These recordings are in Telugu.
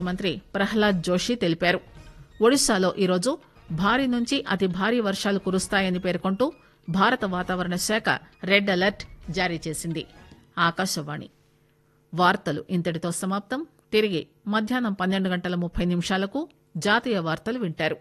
మంత్రి ప్రహ్లాద్ జోషి తెలిపారు ఒడిశాలో ఈరోజు భారీ నుంచి అతి భారీ వర్షాలు కురుస్తాయని పేర్కొంటూ భారత వాతావరణ శాఖ రెడ్ అలర్ట్ జారీ చేసింది ఆకాశవాణి వార్తలు ఇంతటితో సమాప్తం తిరిగి మధ్యాహ్నం పన్నెండు గంటల ముప్పై నిమిషాలకు జాతీయ వార్తలు వింటారు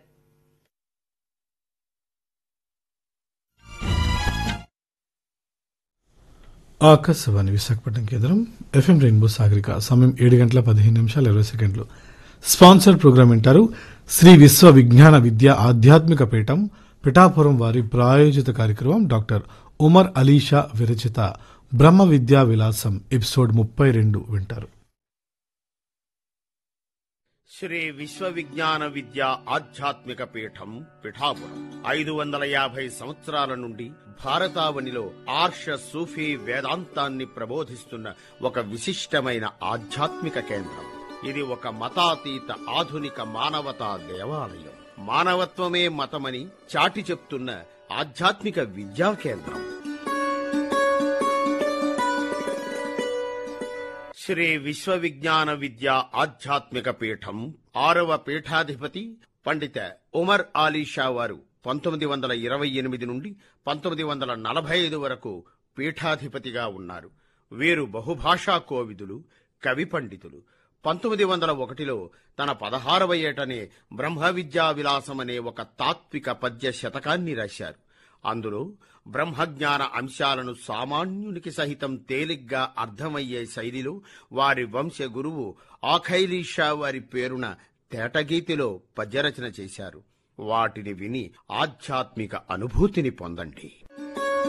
ఆకాశవాణి విశాఖపట్నం కేంద్రం ఎఫ్ఎం రెయిన్బో సాగరిక సమయం ఏడు గంటల పదిహేను నిమిషాలు ఇరవై సెకండ్లు స్పాన్సర్ ప్రోగ్రాం వింటారు శ్రీ విశ్వ విజ్ఞాన విద్య ఆధ్యాత్మిక పీఠం పిఠాపురం వారి ప్రాయోజిత కార్యక్రమం డాక్టర్ ఉమర్ అలీషా విరచిత బ్రహ్మ విద్యా విలాసం ఎపిసోడ్ ముప్పై రెండు వింటారు శ్రీ విశ్వవిజ్ఞాన విద్య ఆధ్యాత్మిక పీఠం పిఠాపురం ఐదు వందల యాభై సంవత్సరాల నుండి భారతావనిలో ఆర్ష సూఫీ వేదాంతాన్ని ప్రబోధిస్తున్న ఒక విశిష్టమైన ఆధ్యాత్మిక కేంద్రం ఇది ఒక మతాతీత ఆధునిక మానవతా దేవాలయం మానవత్వమే మతమని చాటి చెప్తున్న ఆధ్యాత్మిక విద్యా కేంద్రం శ్రీ విశ్వవిజ్ఞాన విద్య ఆధ్యాత్మిక పీఠం ఆరవ పీఠాధిపతి పండిత ఉమర్ ఆలీ షా వారు పంతొమ్మిది వందల ఇరవై ఎనిమిది నుండి పంతొమ్మిది వందల నలభై ఐదు వరకు పీఠాధిపతిగా ఉన్నారు వీరు బహుభాషా కోవిదులు కవి పండితులు పంతొమ్మిది వందల ఒకటిలో తన పదహారవ ఏటనే బ్రహ్మ విద్యా విలాసం అనే ఒక తాత్విక పద్య శతకాన్ని రాశారు అందులో బ్రహ్మజ్ఞాన అంశాలను సామాన్యునికి సహితం తేలిగ్గా అర్థమయ్యే శైలిలో వారి వంశ గురువు ఆఖైలీషా వారి పేరున తేటగీతిలో పద్యరచన చేశారు వాటిని విని ఆధ్యాత్మిక అనుభూతిని పొందండి